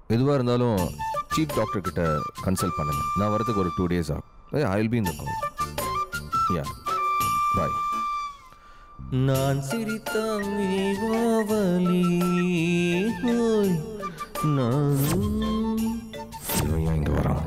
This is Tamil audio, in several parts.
எதுவாக இருந்தாலும் சீஃப் டாக்டர் கிட்ட கன்சல்ட் பண்ணுங்க நான் வரதுக்கு ஒரு டூ டேஸ் ஆகும் ஐ வில் பி இந்த கால் யா பாய் நான் சிரித்தால் நீவாவலி ஓய் நான் இவன் ஏன் இங்கே வரான்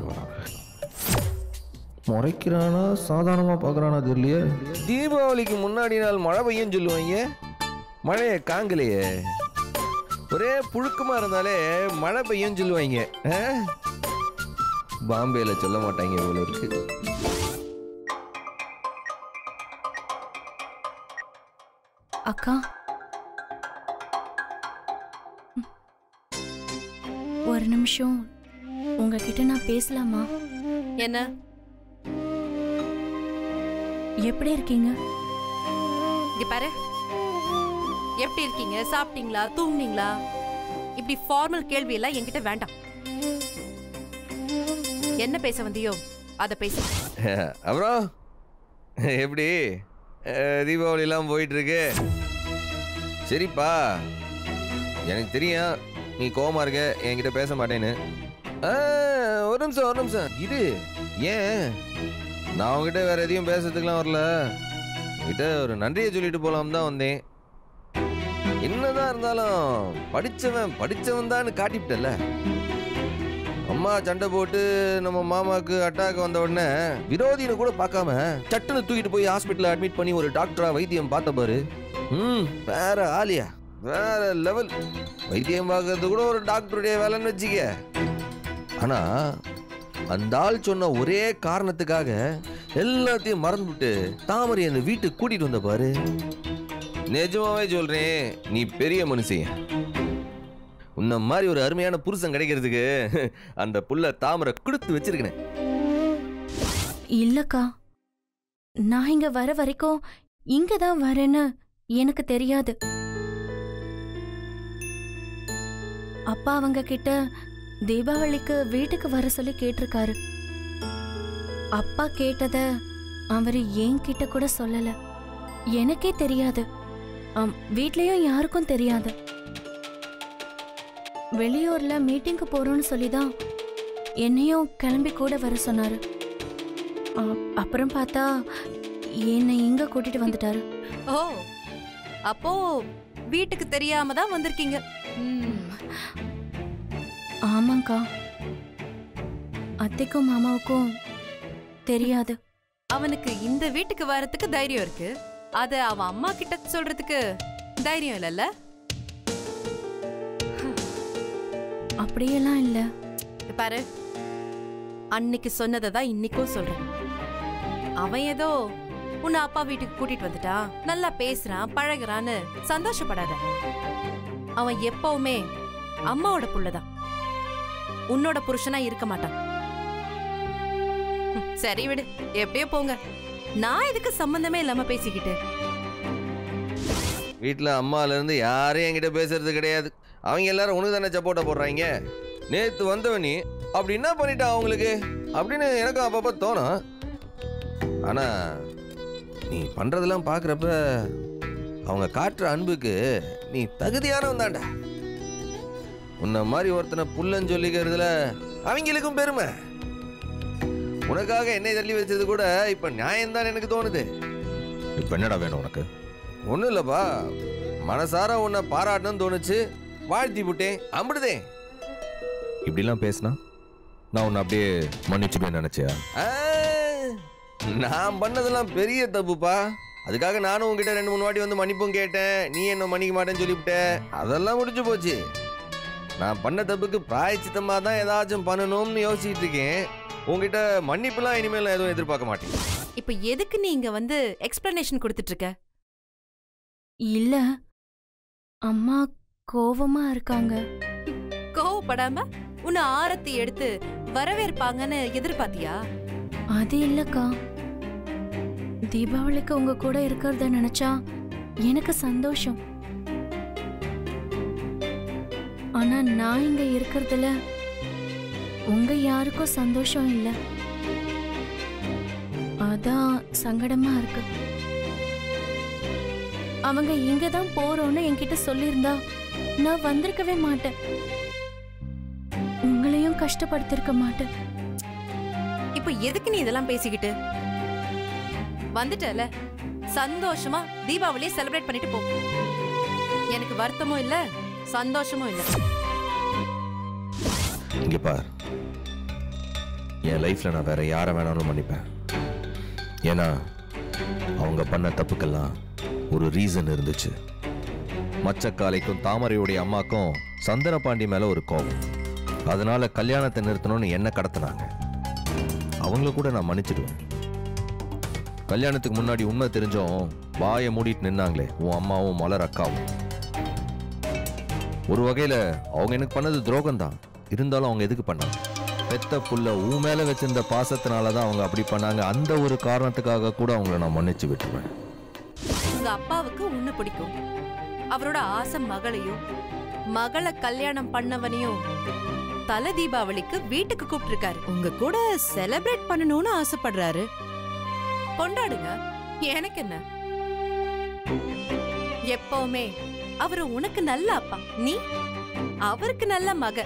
முறைக்கிறானா சாதாரணமாக பார்க்குறானா தெரியலையே தீபாவளிக்கு முன்னாடி நாள் மழை பெய்யும் சொல்லுவாங்க மழையை காங்கலையே ஒரே புழுக்கமாக இருந்தாலே மழை பெய்யும் சொல்லுவாங்க ஆ? பாம்பேல சொல்ல மாட்டாங்க இவ்வளோ இருக்கு அக்கா ம். ஒரு நிமிஷம் உங்ககிட்ட நான் பேசலாமா என்ன எப்படி இருக்கீங்க இங்க பாரு எப்படி இருக்கீங்க சாப்பிட்டீங்களா தூங்குனீங்களா இப்படி ஃபார்மல் கேள்வி எல்லாம் என்கிட்ட வேண்டாம் என்ன பேச வந்தியோ அத பேசு அப்புறம் எப்படி அஹ், தீபாவளிலாம் போயிட்டு இருக்கு சரிப்பா எனக்கு தெரியும் நீ கோவமா இருக்க என்கிட்ட பேச மாட்டேன்னு ஆ, ஒரு நிமிஷம் ஒரு நிமிஷம் இது ஏன் நான் உங்ககிட்ட வேற எதையும் பேசுறதுக்குலாம் வரல கிட்ட ஒரு நன்றியை சொல்லிட்டு போலாம் தான் வந்தேன் என்னதான் இருந்தாலும் படிச்சவன் படிச்சவன் தான் காட்டிவிட்டல அம்மா சண்டை போட்டு நம்ம மாமாக்கு அட்டாக் வந்த உடனே விரோதின்னு கூட பார்க்காம சட்டுன்னு தூக்கிட்டு போய் ஹாஸ்பிட்டல் அட்மிட் பண்ணி ஒரு டாக்டரா வைத்தியம் பார்த்த பாரு ம் வேற ஆலியா வேற லெவல் வைத்தியம் பார்க்கறது கூட ஒரு டாக்டருடைய வேலைன்னு வச்சுக்க ஆனா அந்த ஆள் சொன்ன ஒரே காரணத்துக்காக எல்லாத்தையும் மறந்துவிட்டு தாமரை அந்த வீட்டுக்கு கூட்டிட்டு வந்த பாரு நிஜமாவே சொல்றேன் நீ பெரிய மனுஷன் உன்ன மாதிரி ஒரு அருமையான புருஷன் கிடைக்கிறதுக்கு அந்த புள்ள தாமரை கொடுத்து வச்சிருக்கேன் இல்லக்கா நான் இங்க வர வரைக்கும் இங்க தான் வரேன்னு எனக்கு தெரியாது அப்பா அவங்க கிட்ட தீபாவளிக்கு வீட்டுக்கு வர சொல்லி கேட்டிருக்காரு அப்பா கேட்டத அவரு என்கிட்ட கூட சொல்லல எனக்கே தெரியாது ஆம், வீட்லயும் யாருக்கும் தெரியாது வெளியூர்ல மீட்டிங்க்கு போறோம்னு சொல்லிதான் என்னையும் கிளம்பி கூட வர சொன்னாரு ஆ, அப்புறம் பார்த்தா என்னை இங்க கூட்டிட்டு வந்துட்டாரு ஓ அப்போ வீட்டுக்கு தெரியாம தான் வந்திருக்கீங்க ம், ஆமாங்க்கா அத்தைக்கும் மாமாவுக்கும் தெரியாது அவனுக்கு இந்த வீட்டுக்கு வரதுக்கு தைரியம் இருக்கு அத அவன் அம்மா கிட்ட சொல்றதுக்கு தைரியம் இல்லல்ல அப்படியெல்லாம் இல்ல இங்க பாரு அன்னைக்கு சொன்னதை தான் இன்னைக்கும் சொல்றேன் அவன் ஏதோ உன்னை அப்பா வீட்டுக்கு கூட்டிட்டு வந்துட்டான் நல்லா பேசுறான் பழகுறான்னு சந்தோஷப்படாத அவன் எப்பவுமே அம்மாவோட புள்ளதான் உன்னோட புருஷனா இருக்க மாட்டான் ம், சரி விடு எப்படியோ போங்க நான் இதுக்கு சம்பந்தமே இல்லாம பேசிக்கிட்டு வீட்டில் அம்மால இருந்து யாரும் என்கிட்ட பேசுறது கிடையாது அவங்க எல்லாரும் உனக்கு தானே சப்போர்ட்டை போடுறாங்க நேத்து வந்தவன் நீ அப்படி என்ன பண்ணிட்டா அவங்களுக்கு அப்படின்னு எனக்கும் அப்பப்போ தோணும் ஆனா நீ பண்றதெல்லாம் பார்க்குறப்ப அவங்க காட்டுற அன்புக்கு நீ தகுதியானவன் தான்டா உன்ன மாதிரி ஒருத்தனை புள்ளன்னு சொல்லிக்கிறதுல அவங்களுக்கும் பெருமை உனக்காக என்னை தள்ளி வச்சது கூட இப்ப நியாயம்தான் எனக்கு தோணுது இப்ப என்னடா வேணும் உனக்கு ஒன்றும் இல்லைப்பா மனசார உன்னை பாராட்டணும்னு தோணுச்சு வாழ்த்தி விட்டேன் அம்பிடுதே இப்படிலாம் பேசினா நான் உன்னை அப்படியே மன்னிச்சுப்பேன் நினைச்சியா நான் பண்ணதெல்லாம் பெரிய தப்புப்பா அதுக்காக நானும் உங்ககிட்ட ரெண்டு மூணு வாட்டி வந்து மன்னிப்பும் கேட்டேன் நீ என்ன மன்னிக்க மாட்டேன்னு சொல்லிவிட்ட அதெல்லாம் முடிஞ்சு போச்சு நான் பண்ண தப்புக்கு பிராயச்சித்தமா தான் ஏதாச்சும் பண்ணணும்னு யோசிச்சுட்டு இருக்கேன் உங்ககிட்ட மன்னிப்புலாம் இனிமேல் நான் எதுவும் எதிர்பார்க்க மாட்டேன் இப்ப எதுக்கு நீ இங்க வந்து எக்ஸ்பிளனேஷன் கொடுத்துட்டு இருக்க இல்ல அம்மா கோவமா இருக்காங்க கோவப்படாம உன்னை ஆரத்தி எடுத்து வரவேற்பாங்கன்னு எதிர்பார்த்தியா அது இல்லக்கா தீபாவளிக்கு உங்க கூட இருக்கிறத நினைச்சா எனக்கு சந்தோஷம் ஆனா நான் இங்க இருக்கிறதுல உங்க யாருக்கும் சந்தோஷம் இல்ல அதான் சங்கடமா இருக்கு அவங்க இங்க தான் போறோம்னு என்கிட்ட சொல்லியிருந்தா நான் வந்திருக்கவே மாட்டேன் கஷ்டப்படுத்திருக்க மாட்டேன் இப்போ எதுக்கு நீ இதெல்லாம் பேசிக்கிட்டு வந்துட்டல சந்தோஷமா தீபாவளியை செலிப்ரேட் பண்ணிட்டு போ எனக்கு வருத்தமும் இல்ல சந்தோஷமும் இல்ல இங்க பார் என் லைஃப்ல நான் வேற யாரை வேணாலும் மன்னிப்பேன் ஏன்னா அவங்க பண்ண தப்புக்கெல்லாம் ஒரு ரீசன் இருந்துச்சு மச்சக்காலைக்கும் தாமரையுடைய அம்மாக்கும் சந்தனபாண்டி மேல ஒரு கோபம் அதனால கல்யாணத்தை நிறுத்தணும்னு என்ன கடத்தினாங்க அவங்கள கூட நான் மன்னிச்சிடுவேன் கல்யாணத்துக்கு முன்னாடி உண்மை தெரிஞ்சும் வாயை மூடிட்டு நின்னாங்களே உன் அம்மாவும் மலர் அக்காவும் ஒரு வகையில அவங்க எனக்கு பண்ணது துரோகம் தான் இருந்தாலும் அவங்க எதுக்கு பண்ணாங்க பெத்த புள்ள உன் மேல வச்சிருந்த பாசத்தினால தான் அவங்க அப்படி பண்ணாங்க அந்த ஒரு காரணத்துக்காக கூட அவங்கள நான் மன்னிச்சு விட்டுருவேன் உங்க அப்பாவுக்கு உன்னை பிடிக்கும் அவரோட ஆசை மகளையும் மகளை கல்யாணம் பண்ணவனையும் தல தீபாவளிக்கு வீட்டுக்கு கூப்பிட்டிருக்காரு உங்க கூட செலிப்ரேட் பண்ணணும்னு ஆசைப்படுறாரு கொண்டாடுங்க எனக்கு என்ன எப்பவுமே அவரு உனக்கு நல்ல அப்பா நீ அவருக்கு நல்ல மக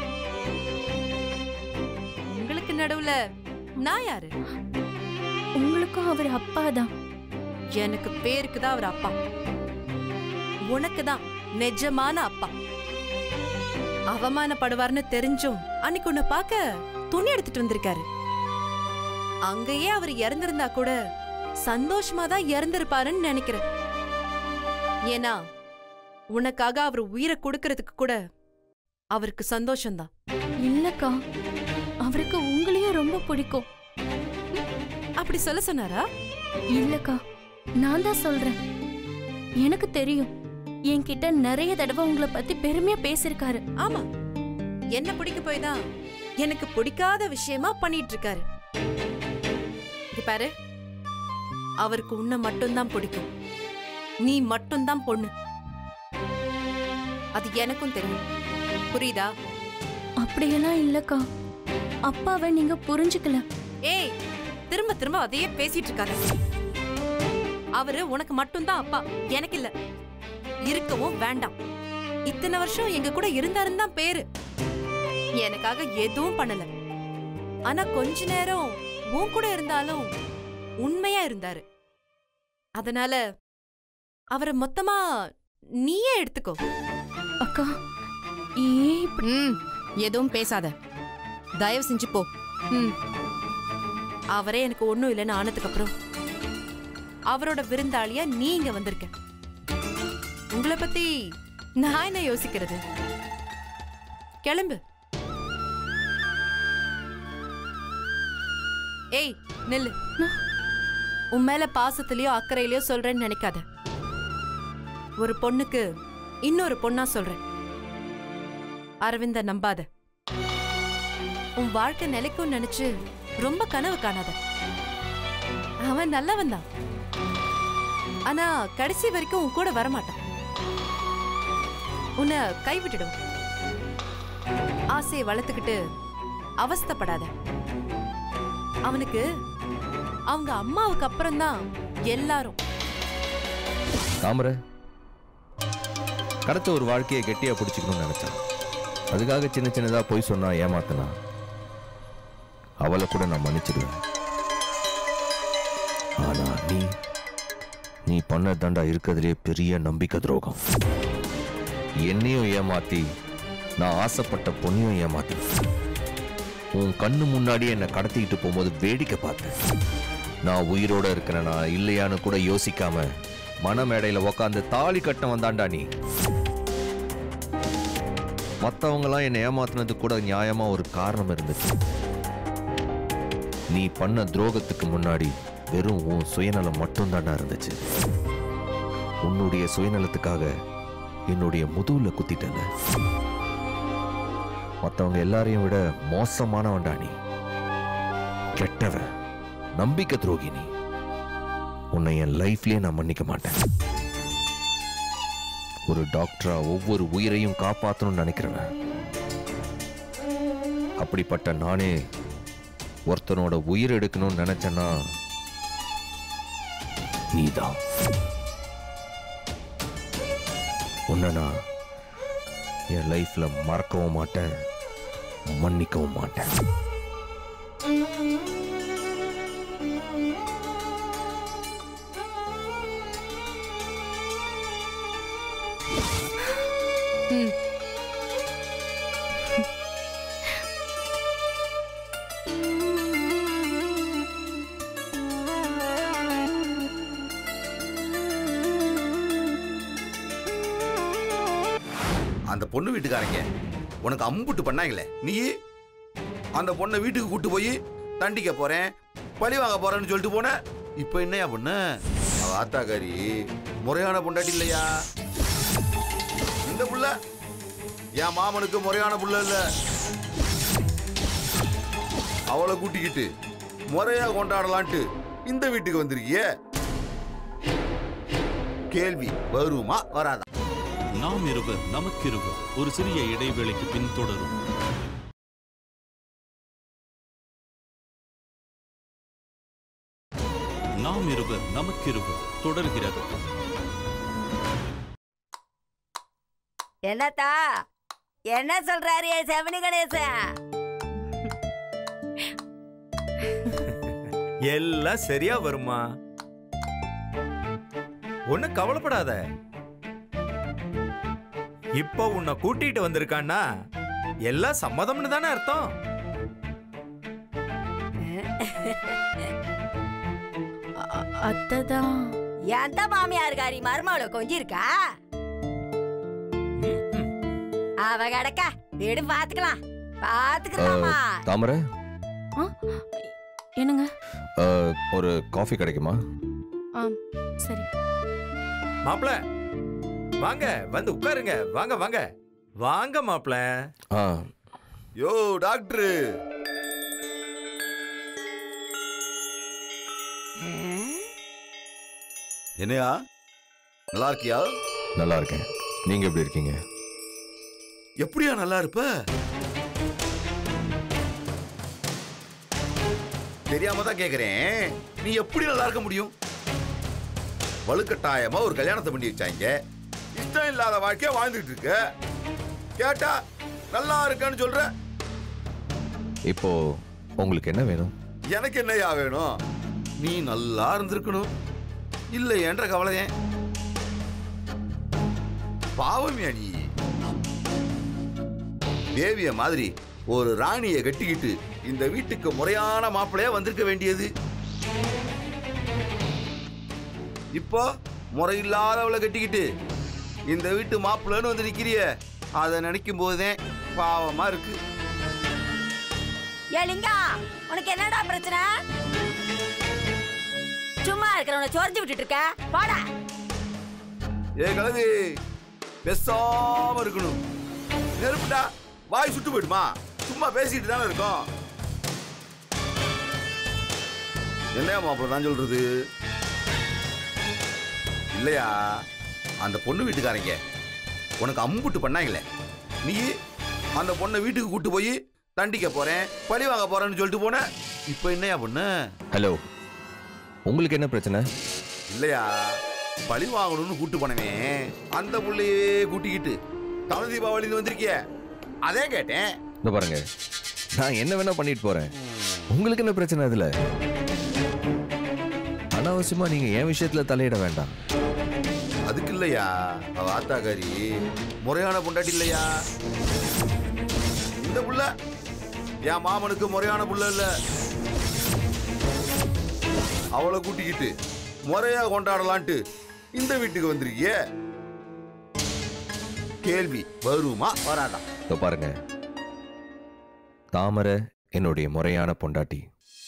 உங்களுக்கு நடுவுல நான் யாரு உங்களுக்கும் அவர் அப்பா தான் எனக்கு பேருக்கு தான் அவர் அப்பா உனக்கு தான் நிஜமான அப்பா அவமானப்படுவார்னு தெரிஞ்சும் அன்னைக்கு உன்னை பார்க்க துணி எடுத்துட்டு வந்திருக்காரு அங்கேயே அவர் இறந்திருந்தா கூட சந்தோஷமா தான் இறந்திருப்பாருன்னு நினைக்கிறேன் ஏன்னா உனக்காக அவர் உயிரை கொடுக்கறதுக்கு கூட அவருக்கு சந்தோஷம்தான் இல்லக்கா அவருக்கு உங்களையும் ரொம்ப பிடிக்கும் அப்படி சொல்ல சொன்னாரா இல்லக்கா நான் தான் சொல்றேன் எனக்கு தெரியும் என்கிட்ட நிறைய தடவை உங்களை பத்தி பெருமையா பேசியிருக்காரு ஆமா என்ன பிடிக்க போய் தான் எனக்கு பிடிக்காத விஷயமா பண்ணிட்டு இருக்காரு இங்க பாரு அவருக்கு உன்னை மட்டும்தான் பிடிக்கும் நீ மட்டும்தான் பொண்ணு அது எனக்கும் தெரியும் புரியுதா அப்படியெல்லாம் இல்லக்கா அப்பாவை நீங்க புரிஞ்சுக்கல ஏய் திரும்ப திரும்ப அதையே பேசிட்டு இருக்காத அவரு உனக்கு மட்டும்தான் அப்பா எனக்கு இல்ல இருக்கவும் வேண்டாம் இத்தனை வருஷம் எங்க கூட இருந்தாருன்னு தான் பேரு எனக்காக எதுவும் பண்ணல ஆனா கொஞ்ச நேரம் உன் கூட இருந்தாலும் உண்மையா இருந்தாரு அதனால அவரை மொத்தமா நீயே எடுத்துக்கோ அக்கா ஏன் இப்படி ம் எதுவும் பேசாத தயவு செஞ்சு போ ம் அவரே எனக்கு ஒண்ணும் இல்லைன்னு ஆனதுக்கு அப்புறம் அவரோட விருந்தாளியா நீ இங்க வந்திருக்க உங்களை பத்தி நான் என்ன யோசிக்கிறது கிளம்பு ஏய் நில்லு உன் மேல பாசத்திலயோ அக்கறையிலயோ சொல்றேன்னு நினைக்காத ஒரு பொண்ணுக்கு இன்னொரு பொண்ணா சொல்றேன் அரவிந்த நம்பாத உன் வாழ்க்கை நிலைக்கும் நினைச்சு ரொம்ப கனவு காணாத அவன் நல்லவன் தான் ஆனா கடைசி வரைக்கும் உன் கூட வரமாட்டான் உன்னை கைவிட்டுடும் ஆசையை வளர்த்துக்கிட்டு அவஸ்தைப்படாத அவனுக்கு அவங்க அம்மாவுக்கு அப்புறம்தான் எல்லாரும் தாமரை கடத்த ஒரு வாழ்க்கையை கெட்டியா பிடிச்சிக்கணும்னு நினைச்சான் அதுக்காக சின்ன சின்னதா போய் சொன்னா ஏமாத்தனா அவளை கூட நான் மன்னிச்சிடுவேன் ஆனா நீ நீ பண்ண தண்டா இருக்கிறதுலே பெரிய நம்பிக்கை துரோகம் என்னையும் ஏமாத்தி நான் ஆசைப்பட்ட பொண்ணையும் ஏமாத்தி உன் கண்ணு முன்னாடி என்னை கடத்திக்கிட்டு போகும்போது வேடிக்கை பார்த்தேன் நான் உயிரோட இருக்கிறேனா இல்லையான்னு கூட யோசிக்காம மணமேடையில உக்காந்து தாலி கட்ட வந்தாண்டா நீ மத்தவங்கலாம் என்னை ஏமாத்துனது கூட நியாயமா ஒரு காரணம் இருந்துச்சு நீ பண்ண துரோகத்துக்கு முன்னாடி வெறும் உன் சுயநலம் மட்டும்தாண்டா இருந்துச்சு உன்னுடைய சுயநலத்துக்காக என்னுடைய முதுகுல குத்திட்டல மத்தவங்க எல்லாரையும் விட மோசமானவன்டா நீ கெட்டவன் நம்பிக்கை துரோகி நீ உன்னை என் லைஃப்லயே நான் மன்னிக்க மாட்டேன் ஒரு டாக்டரா ஒவ்வொரு உயிரையும் காப்பாற்றணும்னு நினைக்கிறவன் அப்படிப்பட்ட நானே ஒருத்தனோட உயிர் எடுக்கணும்னு நினைச்சேன்னா நீதான் உன்னை நான் என் லைஃப்ல மறக்கவும் மாட்டேன் மன்னிக்கவும் மாட்டேன் ம் அந்த பொண்ணு வீட்டுக்காரங்க உனக்கு அம்புட்டு பண்ணாங்களே நீ அந்த பொண்ணை வீட்டுக்கு கூட்டு போய் தண்டிக்க போறேன் பழி வாங்க போறேன்னு சொல்லிட்டு போன இப்போ என்னையா பொண்ணு அவ ஆத்தாக்காரி முறையான பொண்டாட்டி இல்லையா இந்த புள்ள என் மாமனுக்கு முறையான புள்ள இல்ல அவளை கூட்டிக்கிட்டு முறையா கொண்டாடலான்ட்டு இந்த வீட்டுக்கு வந்திருக்கியே கேள்வி வருமா வராதா நாம் இருவர் நமக்கிருவர் ஒரு சிறிய இடைவேளைக்கு பின் தொடரும் நாம் இருவர் நமக்கிருவர் தொடர்கிறது என்னத்தா என்ன சொல்றாரு என் செவனி கணேசன் எல்லாம் சரியா வருமா ஒண்ணு கவலைப்படாத இப்போ உன்னை கூட்டிட்டு வந்திருக்கான்னா எல்லாம் சம்மதம்னு தானே அர்த்தம் அத்தை தான் எந்த மாமியாருக்காரி மருமகளை கொஞ்சிருக்கா அவ கிடக்க வீடு பாத்துக்கலாம் பாத்துக்கலாமா தாமரை என்னங்க அஹ், ஒரு காஃபி கிடைக்குமா ஆ சரி மாப்ள வாங்க வந்து உட்காருங்க வாங்க வாங்க வாங்க மாப்ள ஆ யோ டாக்டரு என்னையா நல்லா இருக்கியா நல்லா இருக்கேன் நீங்க எப்படி இருக்கீங்க எப்படியா நல்லா இருப்ப தெரியாம தான் கேக்குறேன் நீ எப்படி நல்லா இருக்க முடியும் வலுக்கட்டாயமா ஒரு கல்யாணத்தை பண்ணி வச்சாங்க இஷ்டம் இல்லாத வாழ்க்கைய வாழ்ந்துட்டு இருக்க கேட்டா நல்லா இருக்கேன்னு சொல்ற இப்போ உங்களுக்கு என்ன வேணும் எனக்கு என்னையா வேணும் நீ நல்லா இருந்திருக்கணும் இல்லை என்ற கவலை ஏன் பாவமியா நீ தேவிய மாதிரி ஒரு ராணியை கட்டிக்கிட்டு இந்த வீட்டுக்கு முறையான மாப்பிள்ளையா வந்திருக்க வேண்டியது இப்போ முறையில்லாதவளை கட்டிக்கிட்டு இந்த வீட்டு மாப்பிள்ளைன்னு வந்து நிக்கிறிய அதை நினைக்கும் போதுதான் பாவமா இருக்கு ஏ லிங்கம் உனக்கு என்னடா பிரச்சனை சும்மா இருக்கிறவனை சொரிஞ்சு விட்டுட்டு இருக்க போடா ஏ கலவி பேசாம இருக்கணும் நெருப்புடா வாய் சுட்டு போயிடுமா சும்மா பேசிட்டு தானே இருக்கோம் என்னையா மாப்பிள்ள தான் சொல்றது இல்லையா அந்த பொண்ணு வீட்டுக்காரங்க உனக்கு அம்புட்டு பண்ணாங்களே நீ அந்த பொண்ணை வீட்டுக்கு கூட்டு போய் தண்டிக்க போறேன் பழி வாங்க போறேன்னு சொல்லிட்டு போன இப்போ என்னையா பொண்ணு ஹலோ உங்களுக்கு என்ன பிரச்சனை இல்லையா பழி வாங்கணும்னு கூட்டு போனவே அந்த புள்ளையே கூட்டிக்கிட்டு தமிழ் தீபாவளின்னு வந்திருக்கிய அதே கேட்டேன் இந்த பாருங்க நான் என்ன வேணா பண்ணிட்டு போறேன் உங்களுக்கு என்ன பிரச்சனை அதுல அனாவசியமா நீங்க என் விஷயத்துல தலையிட வேண்டாம் அதுக்கு இல்லையா அவ ஆத்தாக்காரி முறையான பொண்டாட்டி இல்லையா இந்த புள்ள என் மாமனுக்கு முறையான புள்ள இல்ல அவளை கூட்டிக்கிட்டு முறையா கொண்டாடலான்ட்டு இந்த வீட்டுக்கு வந்திருக்கிய கேள்வி வருமா வராதா இதோ பாருங்க தாமரை என்னுடைய முறையான பொண்டாட்டி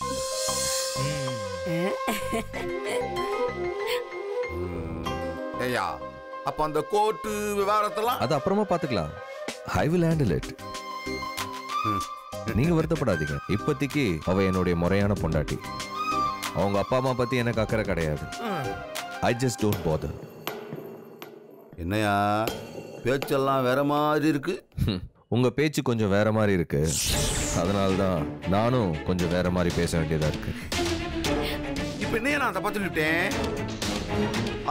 ஏய்யா அப்ப அந்த கோர்ட்டு விவகாரத்தெல்லாம் அது அப்புறமா பாத்துக்கலாம் ஐ வில் ஹேண்டில் இட் நீங்க வருத்தப்படாதீங்க இப்போதைக்கு அவ என்னுடைய முறையான பொண்டாட்டி அவங்க அப்பா அம்மா பத்தி எனக்கு அக்கறை கிடையாது ஐ ஜஸ்ட் டோன்ட் bother என்னையா பேச்செல்லாம் வேற மாதிரி இருக்கு ஹம், உங்க பேச்சு கொஞ்சம் வேற மாதிரி இருக்கு அதனால தான் நானும் கொஞ்சம் வேற மாதிரி பேச வேண்டியதா இருக்கு இப்ப என்னையா நான் தப்பா சொல்லிவிட்டேன்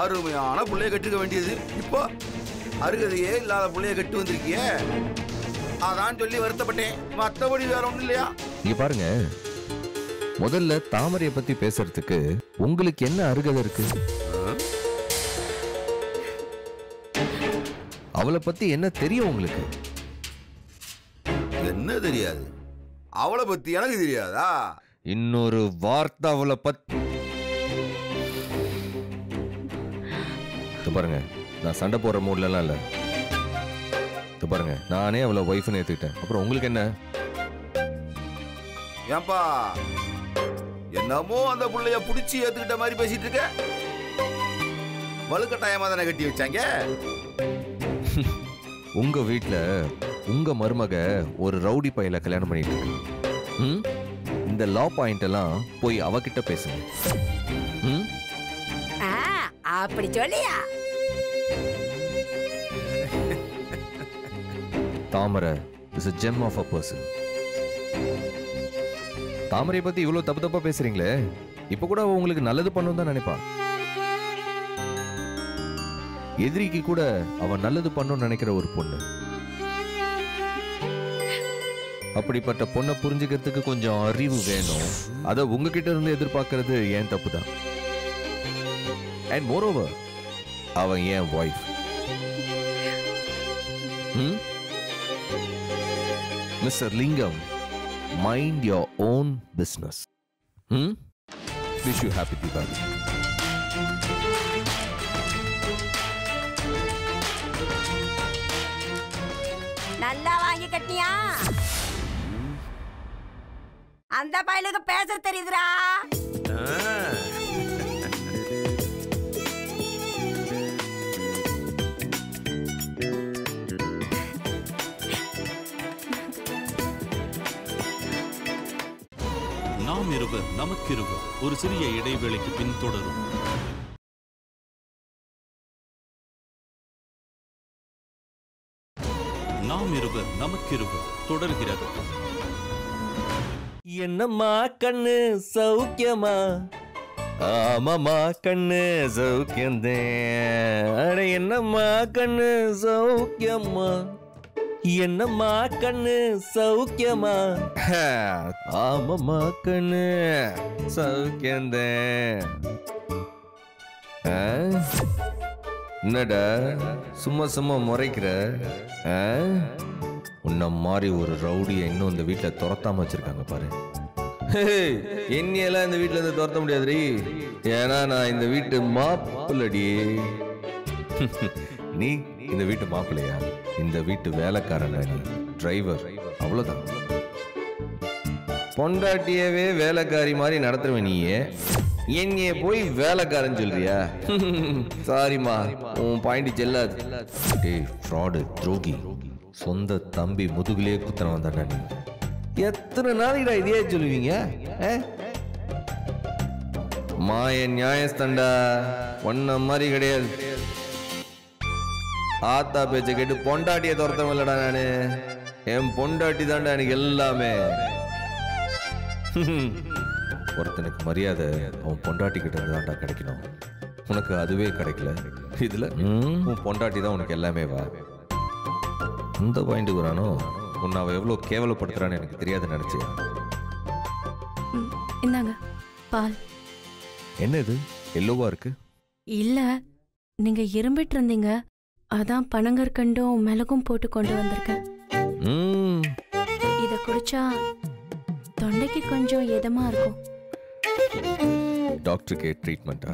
அருமையான புள்ளைய கட்டுக்க வேண்டியது இப்போ அருகதையே இல்லாத புள்ளைய கட்டு வந்திருக்கியே அதான் சொல்லி வருத்தப்பட்டேன் மத்தபடி வேற ஒண்ணும் இல்லையா இங்க பாருங்க முதல்ல தாமரைய பத்தி பேசுறதுக்கு உங்களுக்கு என்ன அருகதை இருக்கு அவளை பத்தி என்ன தெரியும் உங்களுக்கு என்ன தெரியாது அவளை பத்தி எனக்கு தெரியாதா இன்னொரு வார்த்தை அவளை பத்தி இது பாருங்க நான் சண்டை போடுற மூட்லலாம் இல்ல இது பாருங்க நானே அவளை ஒய்ஃப்னு ஏத்துக்கிட்டேன் அப்புறம் உங்களுக்கு என்ன ஏன்பா என்னமோ அந்த புள்ளைய புடிச்சு ஏத்துக்கிட்ட மாதிரி பேசிட்டு இருக்க வலுக்கட்டாயமா தானே கட்டி வச்சாங்க உங்க வீட்ல உங்க மருமக ஒரு ரவுடி பையல கல்யாணம் பண்ணிட்டு இருக்கு ம்? இந்த லா பாயிண்ட் எல்லாம் போய் அவகிட்ட பேசுங்க ம்? ஆ, அப்படி சொல்லியா Thamarai is a gem of a person Thamarai பத்தி இவ்வளவு தப்பு தப்பா பேசுறீங்களே இப்ப கூட அவ உங்களுக்கு நல்லது பண்ணணும் தான் நினைப்பா எதிரிக்கு கூட அவ நல்லது பண்ணணும்னு நினைக்கிற ஒரு பொண்ணு அப்படிப்பட்ட பொண்ணை புரிஞ்சுக்கிறதுக்கு கொஞ்சம் அறிவு வேணும் அதை உங்ககிட்ட இருந்து எதிர்பார்க்கறது ஏன் தப்பு தான் அண்ட் மோரோவர் அவன் ஏன் wife mister Lingam mind your own business hmm wish you happy Deepavali நல்லா வாங்கி கட்டியா அந்த பயலுக்கு பேச தெரியுதுடா நாம் இருவர் நமக்கிருவர் ஒரு சிறிய இடைவேளைக்கு பின் தொடரும் நாம் இருவர் நமக்கிருவர் தொடர்கிறது என்னம்மா கண்ணு சௌக்கியமா ஆமாம்மா கண்ணு சௌக்கியந்தேன் அட என்னம்மா கண்ணு சௌக்கியமா என்னம்மா கண்ணு சௌக்கியமா ஆமாம்மா கண்ணு சௌக்கியந்தேன் ஆ? என்னடா சும்மா சும்மா முறைக்கிற ஆ? உன்ன மாதிரி ஒரு ரவுடியை இன்னும் இந்த வீட்டில் துரத்தாம வச்சிருக்காங்க பாரு ஹேய், என்னையெல்லாம் இந்த வீட்டில் இருந்து துரத்த முடியாதுடி ஏன்னா நான் இந்த வீட்டு மாப்பிள்ளடி நீ இந்த வீட்டு மாப்பிள்ளையா இந்த வீட்டு வேலைக்காரனா நீ டிரைவர் அவ்வளோதான் பொண்டாட்டியவே வேலைக்காரி மாதிரி நடத்துருவேன் நீயே என்னைய போய் வேலைக்காரன் சொல்றியா சாரிம்மா உன் பாயிண்ட் செல்லாது டேய் ஃப்ராடு துரோகி சொந்த தம்பி முதுகுலே குத்தன வந்தானே நீ எத்தனை நாளைக்குடா இதையே சொல்லுவீங்க ஆ? மாய நியாயஸ்தண்டா ஒன்ன மாதிரி கிடையாது ஆத்தா பேச்ச கேட்டு பொண்டாட்டிய துரத்தவன் இல்லடா நானு என் பொண்டாட்டி தான்டா எனக்கு எல்லாமே ஒருத்தனுக்கு மரியாதை அவன் பொண்டாட்டி கிட்ட இருந்து தான்டா கிடைக்கணும் உனக்கு அதுவே கிடைக்கல இதுல ம், உன் பொண்டாட்டி தான் உனக்கு எல்லாமே வா இந்த பாயிண்ட்டுக்கு வரானோ உன்னை அவ எவ்வளவு கேவலப்படுத்துறான்னு எனக்கு தெரியாது நினைச்சேன் ம், இந்தாங்க பால் என்ன இது எல்லோவா இருக்கு இல்ல நீங்க இரும்பிட்டு இருந்தீங்க அதான் பனங்கற்கண்டும் மிளகும் போட்டு கொண்டு வந்திருக்கேன் ம் இத குடிச்சா தொண்டைக்கு கொஞ்சம் இதமா இருக்கும் டாக்டருக்கு ட்ரீட்மெண்ட்டா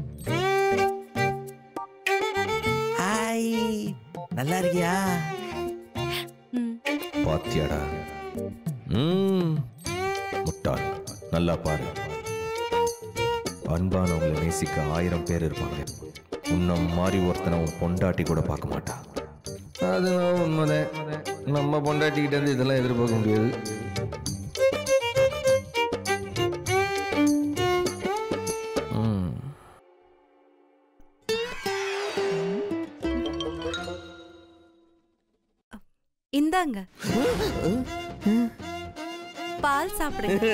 ஹாய் நல்லா இருக்கியா ம், பாத்தியாடா ம் முட்டாள் நல்லா பாரு அன்பானவங்களை நேசிக்க ஆயிரம் பேர் இருப்பாங்க உன்ன மாதிரி ஒருத்தனை உன் பொண்டாட்டி கூட பார்க்க மாட்டா அது உண்மைதான் நம்ம பொண்டாட்டிக்கிட்ட இருந்து இதெல்லாம் எதிர்பார்க்க முடியாது ம் இந்தாங்க பால் சாப்பிடுங்க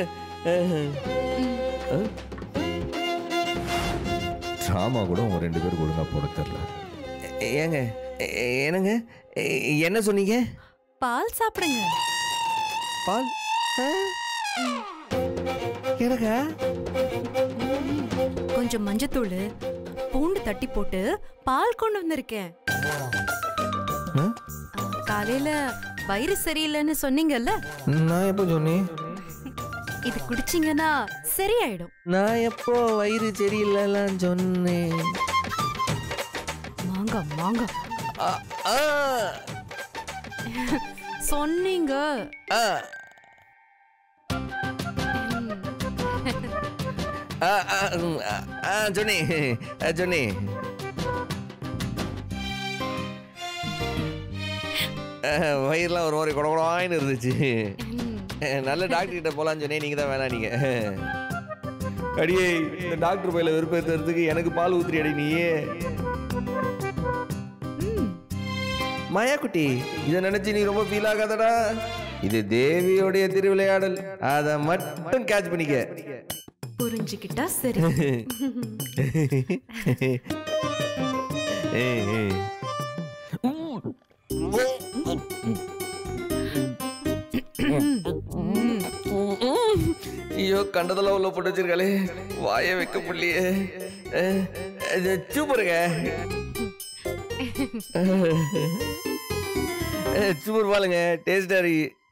ட்ராமா கூட உங்க ரெண்டு பேருக்கு ஒழுங்கா போட தெரியல ஏங்க என்னங்க என்ன சொன்னீங்க பால் சாப்பிடுங்க பால் ஆ? எனக்கா கொஞ்சம் மஞ்சத்தூள் பூண்டு தட்டி போட்டு பால் கொண்டு வந்திருக்கேன் ஆ? ஆ, காலையில வயிறு சரியில்லைன்னு சொன்னீங்கல்ல நான் எப்போ சொன்னேன் இது குடிச்சீங்கன்னா சரியாயிடும் நான் எப்போ வயிறு சரியில்லைலாம் சொன்னேன் மாங்க மாங்க ஆ, ஆ, சொன்னீங்க ஆ, ஆ, ஆ, ம், ஆ, ஆ, சொன்னேன் ஆ, சொன்னேன் ஆ, வயிறுலாம் ஒரு மாதிரி குடகுடாயின்னு இருந்துச்சு நல்ல டாக்டர் கிட்ட போலான்னு சொன்னேன் நீங்க தான் வேணாம் நீங்க அடியே இந்த டாக்டர் பையில வெறுப்பேற்றுறதுக்கு எனக்கு பால் ஊத்துறி அடி நீயே மாயாக்குட்டி இதை நினைச்சு நீ ரொம்ப ஃபீல் ஆகாதடா இது தேவியோடைய திருவிளையாடல் அதை மட்டும் கேட்ச் பண்ணிக்க புரிஞ்சுக்கிட்டா சரி ஏய், ஏய். ஐயோ கண்டதெல்லாம் உள்ள போட்டு வச்சிருக்காளே வாய வைக்க முடியலையே அஹ், இது சூப்பருங்க அஹ், சூப்பர் பாலுங்க டேஸ்டா இருக்கு